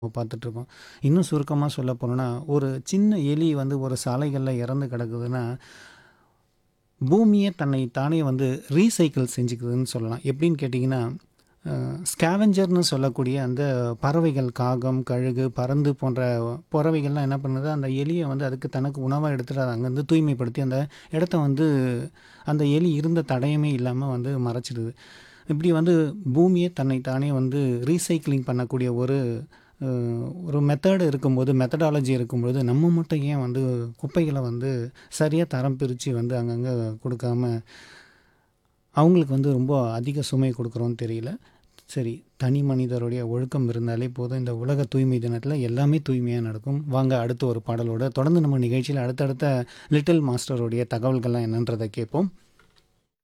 பார்த்துட்ருக்கோம். இன்னும் சுருக்கமா சொல்ல போனோம்னா, ஒரு சின்ன எலி வந்து ஒரு சாலைகள்ல இறந்து கிடக்குதுன்னா, பூமியே தன்னை தானே வந்து ரீசைக்கிள் செஞ்சுக்குதுன்னு சொல்லலாம். எப்படின்னு கேட்டிங்கன்னா, அ ஸ்கேவெஞ்சர்ன்னு சொல்லக்கூடிய அந்த பறவைகள் காகம், கழுகு, பருந்து போன்ற பறவைகள்லாம் என்ன பண்ணுது, அந்த எலிய வந்து அதுக்கு தனக்கு உணவா எடுத்துட்டு அத அங்கருந்து தூய்மைப்படுத்தி அந்த இடத்த வந்து அந்த எலி இருந்த தடயமே இல்லாம வந்து மறைச்சிடுது. இப்படி வந்து பூமியே தன்னை தானே வந்து ரீசைக்கிளிங் பண்ணக்கூடிய ஒரு அ ஒரு மெத்தட் இருக்கும்போது, மெத்தடாலஜி இருக்கும்போது, நம்ம மட்டும் ஏன் வந்து குப்பைகள வந்து சரியா தரம் பிரிச்சு வந்து அங்கங்க குடுக்காம, அவங்களுக்கு வந்து ரொம்ப அதிக சுமை குடுக்குறோம்னு தெரியல. சரி, தனி மனிதருடைய ஒழுக்கம் இருந்தாலே போதும். இந்த உலக தூய்மை தினத்தில எல்லாமே தூய்மையா நடக்கும். வாங்க அடுத்து ஒரு பாடலோட தொடர்ந்து நம்ம நிகழ்ச்சியில அடுத்தடுத்த லிட்டில் மாஸ்டருடைய தகவல்கள்லாம் என்னன்றத கேட்போம்.